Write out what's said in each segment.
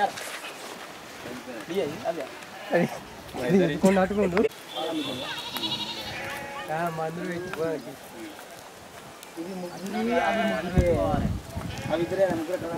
ఇట్టుకోండి అట్టుకోండు మందులు పెట్టుకోవాలి ఇది ముగ్గురు అది ముగ్గురు అవి ఇద్దరే ముగ్గురు కదా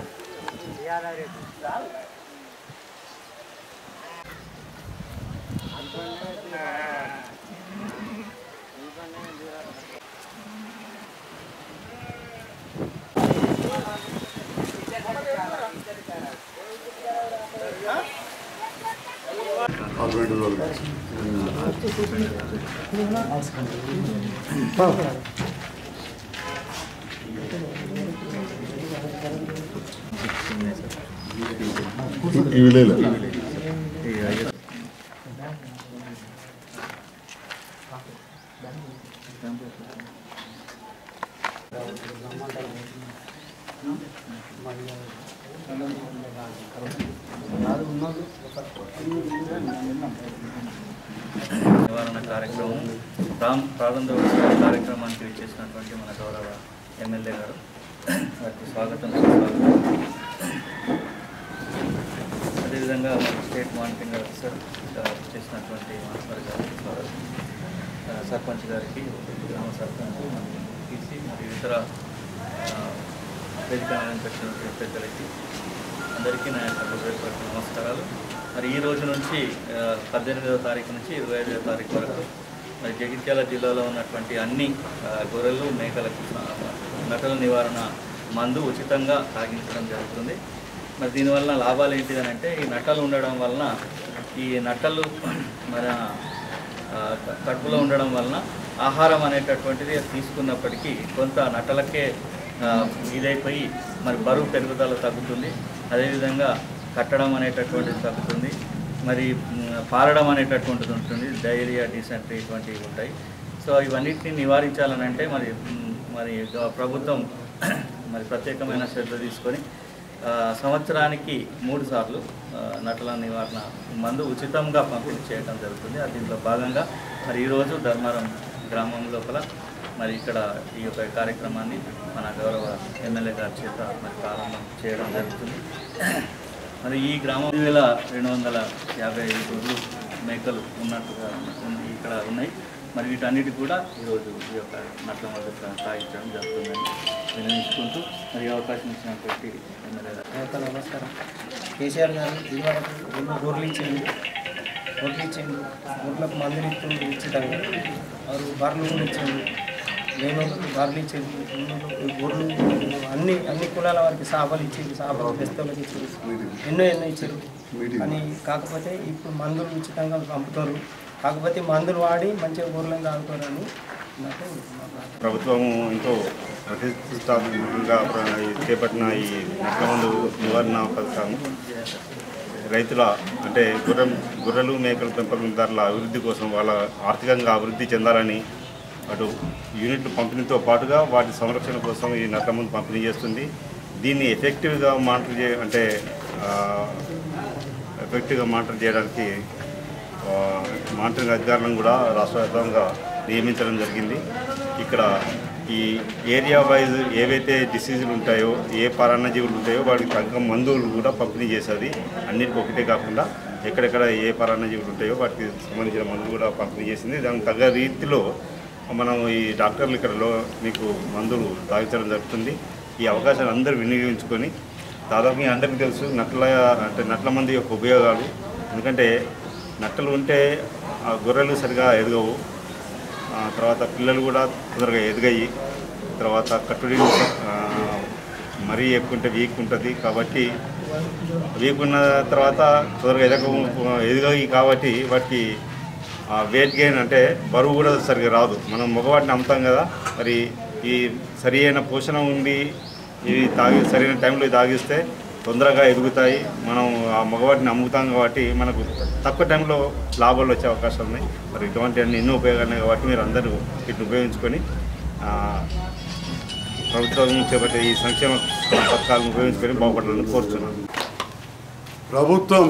ఇవి లేదు నివారణ కార్యక్రమం ప్రాం ప్రారంభ కార్యక్రమానికి ఇచ్చేసినటువంటి మన గౌరవ ఎమ్మెల్యే గారు వారికి స్వాగతం సుస్వాగతం అదేవిధంగా మన స్టేట్ మానిటరింగ్ ఆఫీసర్ ఇంకా చేసినటువంటి మాస్టర్ గారికి స్వాగతం ఆ, సర్పంచ్ గారికి గ్రామ సర్పంచ్ టీసీ మరియు ఇతర ఆ, వేదిక అలంకరించిన పెద్దలకి అందరికీ నా యొక్క హృదయపూర్వక నమస్కారాలు మరి ఈ రోజు నుంచి ఆ, పద్దెనిమిదవ తారీఖు నుంచి ఇరవై ఐదవ తారీఖు వరకు మరి జగిత్యాల జిల్లాలో ఉన్నటువంటి అన్ని ఆ, గొర్రెలు మేకలకు ఆ, నటల నివారణ మందు ఉచితంగా తాగించడం జరుగుతుంది మరి దీనివల్ల లాభాలు ఏంటిది అని అంటే ఈ నట్టలు ఉండడం వలన ఈ నట్టలు మన ఆ, క- కడుపులో ఉండడం వలన ఆహారం అనేటటువంటిది తీసుకున్నప్పటికీ కొంత నట్టలకే ఆ, ఇదైపోయి మరి బరువు పెరుగుదల తగ్గుతుంది అదేవిధంగా కట్టడం అనేటటువంటిది తగ్గుతుంది మరి మ్, పారడం అనేటటువంటిది ఉంటుంది డైరియా డిసెంట్రీ ఇటువంటివి ఉంటాయి సో ఇవన్నిటిని నివారించాలని అంటే మరి మ్, మరి గ- ప్రభుత్వం మరి ప్రత్యేకమైన శ్రద్ధ తీసుకొని ఆ, సంవత్సరానికి మూడు సార్లు ఆ, నటల నివారణ మందు ఉచితంగా పంపిణీ చేయడం జరుగుతుంది అది దీంట్లో భాగంగా మరి ఈరోజు ధర్మారం గ్రామం లోపల మరి ఇక్కడ ఈ యొక్క కార్యక్రమాన్ని మన గౌరవ ఎమ్మెల్యే గారి చేత మరి ప్రారంభం చేయడం జరుగుతుంది మరి ఈ గ్రామం ఐదు వేల రెండు వందల యాభై ఐదు గొర్రెలు మేకలు ఉన్నట్టుగా ఉంది- ఇక్కడ ఉన్నాయి మరి వీటన్నిటి కూడా ఈరోజు ఈ యొక్క నట్ల మొదట సాగించడం జరుగుతుందని వినియోగించుకుంటూ మరి ఈ అవకాశం ఇచ్చినటువంటి ఎమ్మెల్యే గారు యొక్క నమస్కారం కేసీఆర్ గారు ఇదివరకు ఎన్నో గొర్రెలు ఇచ్చింది గొర్రెలు ఇచ్చింది గొర్రెలకు మందులు ఇచ్చింది ఉచితంగా వారు బర్రెలు కూడా ఇచ్చింది నేను బర్రెలు ఇచ్చింది ఈ గొర్రెలు అన్ని అన్ని కులాల వారికి సాపలు ఇచ్చింది సాపలు బెస్తలకు ఇచ్చింది ఎన్నో ఎన్నో ఇచ్చారు కానీ కాకపోతే ఇప్పుడు మందులు ఉచితంగా పంపుతారు కాకపోతే మందులు వాడి మంచిగా గొర్రెలను తాగుతారని నాకు నాకు ప్రభుత్వం ఎంతో ప్రతిష్టాత్మకంగా ప్ర- చేపట్టిన ఈ నష్టమందు నివారణ పథకం రైతుల అంటే గుర్రం గొర్రెలు మేకల పెంపకందారుల అభివృద్ధి కోసం వాళ్ళ ఆర్థికంగా అభివృద్ధి చెందాలని అటు యూనిట్లు పంపిణీతో పాటుగా వాటి సంరక్షణ కోసం ఈ నట్టమందు పంపిణీ చేస్తుంది దీన్ని ఎఫెక్టివ్గా మానిటర్ చే అంటే ఆ, ఎఫెక్టివ్గా మానిటర్ చేయడానికి ఆ, మానిటరింగ్ అధికారులను కూడా రాష్ట్ర వ్యాప్తంగా నియమించడం జరిగింది ఇక్కడ ఈ ఏరియా వైజ్ ఏవైతే డిసీజులు ఉంటాయో ఏ పరాన్నజీవులు ఉంటాయో వాటికి తగ్గ మందులు కూడా పంపిణీ చేసేది అన్నిటికీ ఒకటే కాకుండా ఎక్కడెక్కడ ఏ పరాన్నజీవులు ఉంటాయో వాటికి సంబంధించిన మందులు కూడా పంపిణీ చేసింది దానికి తగ్గ రీతిలో మనం ఈ డాక్టర్లు ఇక్కడ లో మీకు మందులు తాగించడం జరుగుతుంది ఈ అవకాశాన్ని అందరూ వినియోగించుకొని దాదాపు మీ అందరికీ తెలుసు నట్ల అంటే నట్ల మంది యొక్క ఉపయోగాలు ఎందుకంటే నట్టలు ఉంటే ఆ గొర్రెలు సరిగా ఎదగవు ఆ తర్వాత పిల్లలు కూడా తొందరగా ఎదిగాయి తర్వాత కట్టుడి ఆ, మరీ ఎక్కువ ఉంటే వీక్ ఉంటుంది కాబట్టి వీక్ ఉన్న తర్వాత తొందరగా ఎదగ ఎదిగాయి కాబట్టి వాటికి వెయిట్ గెయిన్ అంటే బరువు కూడా సరిగా రాదు మనం మగవాటిని అమ్ముతాం కదా మరి ఈ సరి అయిన పోషణ ఉండి ఇవి తాగి సరైన టైంలో ఇవి తాగిస్తే తొందరగా ఎదుగుతాయి మనం ఆ మగవాటిని అమ్ముతాం కాబట్టి మనకు తక్కువ టైంలో లాభాలు వచ్చే అవకాశాలు ఉన్నాయి మరి ఇటువంటి అన్ని ఎన్నో ఉపయోగాలు ఉన్నాయి కాబట్టి మీరు అందరూ వీటిని ఉపయోగించుకొని ఆ, ప్రభుత్వం చేపట్టే ఈ సంక్షేమ పథకాలను ఉపయోగించుకొని బాగుపడాలని కోరుతున్నాను ప్రభుత్వం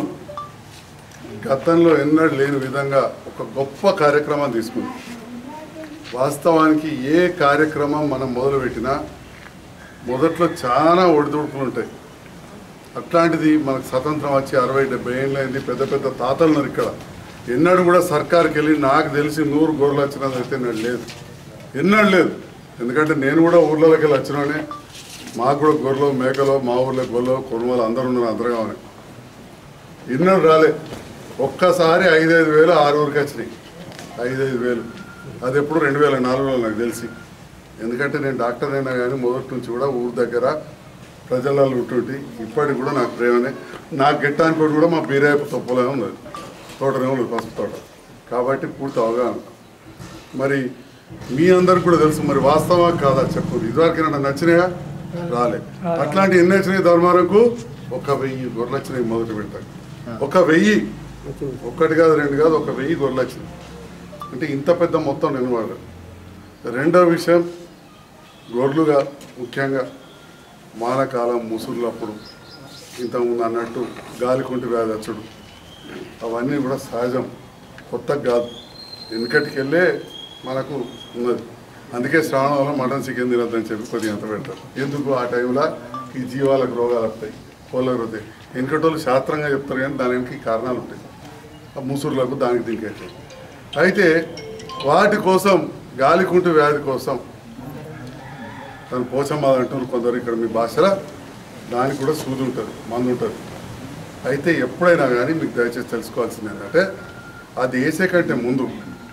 గతంలో ఎన్నడూ లేని విధంగా ఒక గొప్ప కార్యక్రమం తీసుకుంది వాస్తవానికి ఏ కార్యక్రమం మనం మొదలుపెట్టినా మొదట్లో చాలా ఒడిదుడుకులు ఉంటాయి అట్లాంటిది మనకు స్వతంత్రం వచ్చి అరవై డెబ్బై ఏళ్ళు అయింది పెద్ద పెద్ద తాతలు ఉన్నారు ఇక్కడ ఎన్నడూ కూడా సర్కార్కి వెళ్ళి నాకు తెలిసి నూరు గొర్రెలు వచ్చినది అయితే నేను లేదు ఎన్నడూ లేదు ఎందుకంటే నేను కూడా ఊర్లలోకి వెళ్ళి వచ్చినానే మాకు కూడా గొర్రెలు మేకలు మా ఊర్లో గొర్రెలు కొనుగోలు అందరూ ఉన్నారు అందరూ కావాలి ఎన్నడూ రాలే ఒక్కసారి ఐదైదు వేలు ఆరు ఊరికి వచ్చినాయి ఐదైదు వేలు అది ఎప్పుడు రెండు వేల నాలుగులో నాకు తెలిసి ఎందుకంటే నేను డాక్టర్ అయినా కానీ మొదటి నుంచి కూడా ఊరి దగ్గర ప్రజలలో ఉంటుంటి ఇప్పటికి కూడా నాకు ప్రేమనే నాకు గిట్టానికి కూడా మా బీరాయపు తప్పులే ఉన్నది తోటనే ఉన్నది పసుపు తోట కాబట్టి పూర్తి అవగాహన మరి మీ అందరికి కూడా తెలుసు మరి వాస్తవా కాదా చెప్పు ఇదివరకు నాకు నచ్చినాయా రాలే అట్లాంటి ఎన్ని వచ్చినాయి ధర్మారకు ఒక వెయ్యి గొర్రెలు వచ్చినాయి మొదటి పెడతాను ఒక వెయ్యి ఒక్కటి కాదు రెండు కాదు ఒక వెయ్యి గొర్రెలు వచ్చినాయి అంటే ఇంత పెద్ద మొత్తం నేను వాడు రెండో విషయం గొర్రెలుగా ముఖ్యంగా మానకాలం ముసురులప్పుడు ఇంతకుముందు అన్నట్టు గాలికుంటి వ్యాధి వచ్చుడు అవన్నీ కూడా సహజం కొత్త కాదు వెనుకటికి వెళ్ళే మనకు ఉన్నది అందుకే శ్రావణంలో మటన్ చికెన్ తినొద్దని చెప్పి కొద్దిగా ఎంత పెడతారు ఎందుకు ఆ టైంలో ఈ జీవాలకు రోగాలు వస్తాయి కోళ్ళకు వస్తాయి వెనుకటోళ్ళు శాస్త్రంగా చెప్తారు కానీ దాని వెనక ఈ కారణాలు ఉంటాయి ఆ ముసురులకు దానికి దీనికి అయితే వాటి కోసం గాలికుంటు వ్యాధి కోసం తను పోచమ్మ అంటున్నారు కొందరు ఇక్కడ మీ భాషలో దానికి కూడా సూది ఉంటుంది మందు ఉంటుంది అయితే ఎప్పుడైనా కానీ మీకు దయచేసి తెలుసుకోవాల్సింది ఏంటంటే అది వేసే కంటే ముందు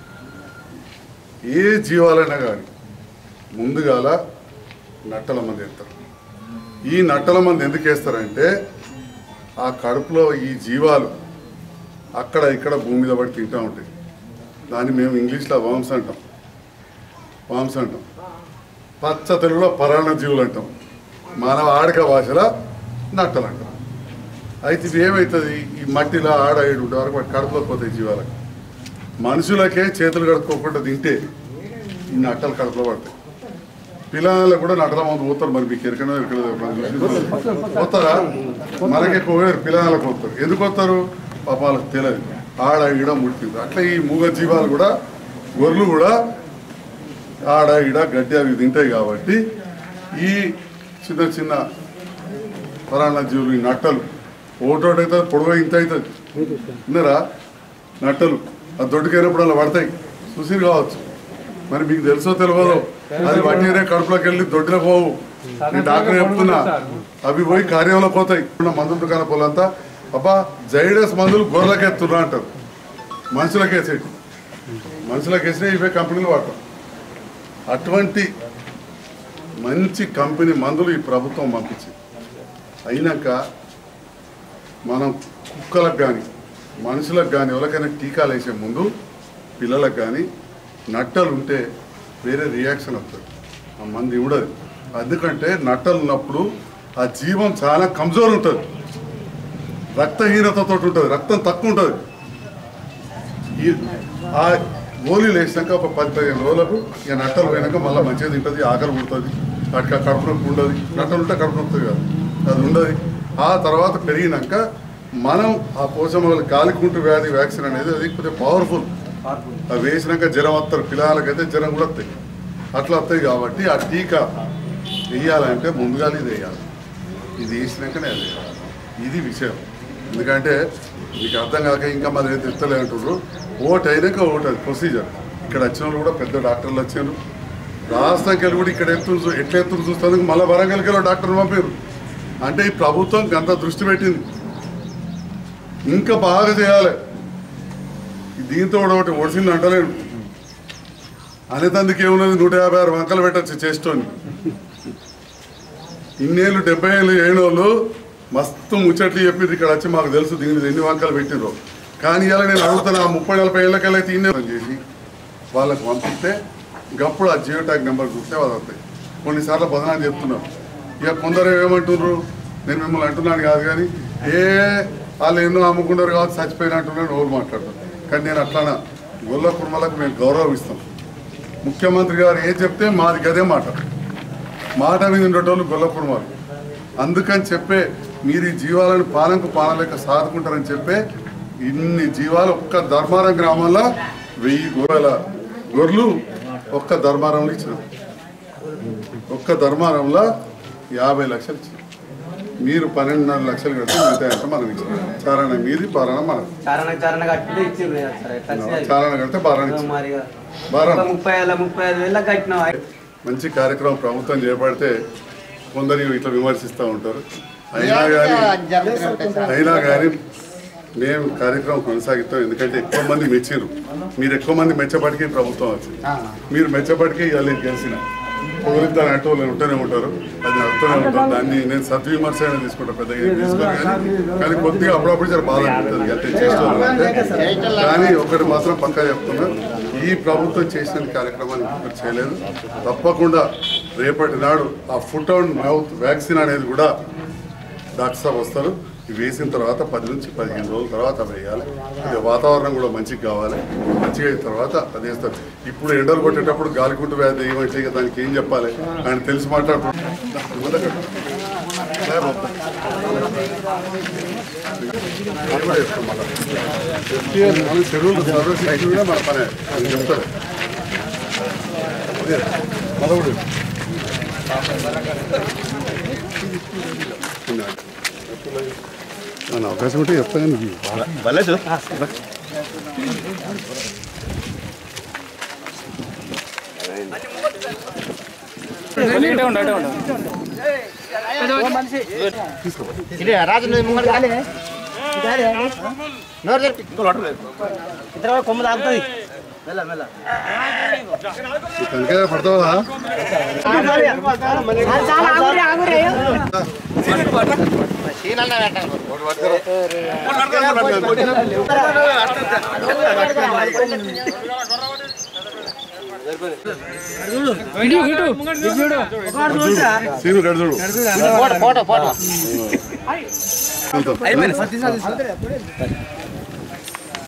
ఏ జీవాలైనా కానీ ముందుగాల నట్టల మంది వేస్తారు ఈ నట్టల మంది ఎందుకు వేస్తారంటే ఆ కడుపులో ఈ జీవాలు అక్కడ ఇక్కడ భూమి మీద పడి తింటూ ఉంటాయి దాన్ని మేము ఇంగ్లీష్లో వామ్స్ అంటాం వామ్స్ అంటాం పచ్చ తెలుగులో పరాణ జీవులు అంటాం మానవ ఆడక భాషలో నట్టలు అంటాం అయితే ఇది ఏమవుతుంది ఈ మట్టిలో ఆడ ఏడు ఉండే వరకు వాటి కడుపులో పోతాయి జీవాలకు మనుషులకే చేతులు కడుక్కోకుండా తింటే ఈ నట్టలు కడుపులో పడతాయి పిల్లలకు కూడా నటల మందు పోతారు మరి మీకు ఎరకనో ఎరకలేదు పోతారా మనకి పోయారు పిల్లలకు పోతారు ఎందుకు వస్తారు పాప వాళ్ళకి తెలియదు ఆడ ఈడ ముట్టింది అట్లా ఈ మూగ జీవాలు కూడా గొర్రెలు కూడా ఆడ ఈడ గడ్డి అవి తింటాయి కాబట్టి ఈ చిన్న చిన్న పరాణ జీవులు ఈ నట్టలు ఓటోటి అయితే పొడవ ఇంత అవుతుంది విన్నారా నట్టలు ఆ దొడ్డుకైనప్పుడు అలా పడతాయి చూసి కావచ్చు మరి మీకు తెలుసో తెలియదో అది వడ్డీరే కడుపులోకి వెళ్ళి దొడ్డిలో పోవు నేను డాక్టర్ చెప్తున్నా అవి పోయి కార్యంలో పోతాయి ఉన్న మందుల దుకాణ పోలంతా అబ్బా జైడస్ మందులు గొర్రెలకి ఎత్తున్నా అంటారు మనుషులకి వేసేటి మనుషులకి వేసినా ఇవే కంపెనీలు వాడతాం అటువంటి మంచి కంపెనీ మందులు ఈ ప్రభుత్వం పంపించింది అయినాక మనం కుక్కలకు కానీ మనుషులకు కానీ ఎవరికైనా టీకాలు వేసే ముందు పిల్లలకు కానీ నట్టలు ఉంటే వేరే రియాక్షన్ వస్తుంది ఆ మంది ఉండదు ఎందుకంటే నట్టలు ఉన్నప్పుడు ఆ జీవం చాలా కమ్జోర్ ఉంటుంది రక్తహీనతతో ఉంటుంది రక్తం తక్కువ ఉంటుంది ఈ ఆ గోళీలు వేసినాక ఒక పది పదిహేను రోజులకు ఇక నట్టలు పోయినాక మళ్ళీ మంచిగా తింటుంది ఆకలి పుడుతుంది వాటికి ఆ కడుపు నొప్పి ఉండదు నట్టలు ఉంటే కడుపు నొప్పి కాదు అది ఉండదు ఆ తర్వాత పెరిగినాక మనం ఆ పోషమ గాలికుంటు వ్యాధి వ్యాక్సిన్ అనేది అది కొద్దిగా పవర్ఫుల్ అవి వేసినాక జ్వరం వస్తారు పిల్లలకైతే జ్వరం కూడా వస్తాయి అట్లా వస్తాయి కాబట్టి ఆ టీకా వేయాలంటే ముందుగా ఇది వేయాలి ఇది వేసినాకనే అది వేయాలి ఇది విషయం ఎందుకంటే మీకు అర్థం కాక ఇంకా మరి ఏం తెస్తలే అంటున్నారు ఓట్ అయినాక ఓట్ అది ప్రొసీజర్ ఇక్కడ వచ్చిన వాళ్ళు కూడా పెద్ద డాక్టర్లు వచ్చారు రాష్ట్రానికి వెళ్ళి కూడా ఇక్కడ ఎత్తులు ఎట్లా ఎత్తులు చూస్తానికి మళ్ళీ వరంగల్కి వెళ్ళి డాక్టర్లు పంపారు అంటే ఈ ప్రభుత్వం అంత దృష్టి పెట్టింది ఇంకా బాగా చేయాలి దీంతో కూడా ఒకటి ఒడిసింది అంటలేడు అనేతందుకు ఏమున్నది నూట యాభై ఆరు వంకలు పెట్టచ్చు చేస్తోని ఇన్నేళ్ళు డెబ్బై ఏళ్ళు ఏడోళ్ళు మస్తు ముచ్చట్లు చెప్పింది ఇక్కడ వచ్చి మాకు తెలుసు దీని మీద ఎన్ని వంకలు పెట్టిర్రో కానీ ఇలా నేను అడుగుతాను ఆ ముప్పై నలభై ఏళ్ళకెళ్ళి అయితే ఇన్నే చేసి వాళ్ళకి పంపిస్తే గప్పుడు ఆ జియో ట్యాగ్ నెంబర్ చూస్తే వాళ్ళు వస్తాయి కొన్నిసార్లు బదనాన్ని చెప్తున్నారు ఇక కొందరు ఏమంటున్నారు నేను మిమ్మల్ని అంటున్నాను కాదు కానీ ఏ వాళ్ళు ఎన్నో అమ్ముకుంటారు కాబట్టి చచ్చిపోయినట్టున్నాను ఎవరు మాట్లాడతారు కానీ నేను అట్లానా గొల్ల కుర్మలకు మేము గౌరవం ఇస్తాం ముఖ్యమంత్రి గారు ఏం చెప్తే మాది గదే మాట మాట మీద ఉండేటోళ్ళు గొల్ల కుర్మాలు అందుకని చెప్పే మీరు ఈ జీవాలను పాలనకు పాలలేక సాదుకుంటారని చెప్పే ఇన్ని జీవాలు ఒక్క ధర్మారం గ్రామంలో వెయ్యి గొర్రెల గొర్రెలు ఒక్క ధర్మారంలో ఇచ్చినారు ఒక్క ధర్మారంలో యాభై లక్షలు ఇచ్చినారు మీరు పన్నెండున్నర లక్షలు కడితే మిగతా అంటే మనం ఇచ్చాం చారణ మీది పాలన మనం చారణ చారణ కట్టితే ఇచ్చిండ్రు కదా సార్ ఎట్లా వచ్చినాయి? చారణ కడితే బారణ ఇచ్చాం మరిగా బారణ ఒక ముప్పై వేల ముప్పై ఐదు వేలకు కట్టినాం మంచి కార్యక్రమం ప్రభుత్వం చేపడితే కొందరు ఇట్లా విమర్శిస్తూ ఉంటారు అయినా కానీ అయినా కానీ మేము కార్యక్రమం కొనసాగిస్తాం ఎందుకంటే ఎక్కువ మంది మెచ్చిరు మీరు ఎక్కువ మంది మెచ్చబడికి ప్రభుత్వం వచ్చింది మీరు మెచ్చబడికి ఇవాళ నేను గెలిచిన పొగలిద్దాని అంటే వాళ్ళు ఉంటూనే ఉంటారు అది నడుతూనే ఉంటారు దాన్ని నేను సద్విమర్శ అయినా తీసుకుంటా పెద్దగా ఏం తీసుకోను కానీ కానీ కొద్దిగా అప్పుడప్పుడు చాలా బాధ అనిపిస్తుంది అంటే చేసేవాళ్ళు అంటే కానీ ఒకటి మాత్రం పక్కా చెప్తున్నా ఈ ప్రభుత్వం చేసిన కార్యక్రమాన్ని ఇప్పుడు చేయలేదు తప్పకుండా రేపటి నాడు ఆ ఫుట్ అండ్ మౌత్ వ్యాక్సిన్ అనేది కూడా డాక్టర్ సాబ్ వస్తారు ఇవి వేసిన తర్వాత పది నుంచి పదిహేను రోజుల తర్వాత వేయాలి అది వాతావరణం కూడా మంచిగా కావాలి మంచిగా అయిన తర్వాత అది వేస్తారు ఇప్పుడు ఎండలు కొట్టేటప్పుడు గాలికుంటు వ్యాధి ఏమంటే ఇక దానికి ఏం చెప్పాలి ఆయన తెలిసి మాట్లాడుతున్నాడు మన చెరువులు సర్వశక్తి కూడా మన పనే అని చెప్తాడు అదే పదవుడు మన అవకాశం ఉంటే చెప్తాను వెళ్ళచ్చు రాజు నువ్వు ముంగడు కాలే నోరు తెరిపి ఇద్దరు కొమ్మ తాగుతుంది మెల్ల మెల్ల కనుక పడతావా సీనల్లా పెట్టాలి సీను గడుచుడు ఫోటో ఫోటో ఫోటో అయిపోయింది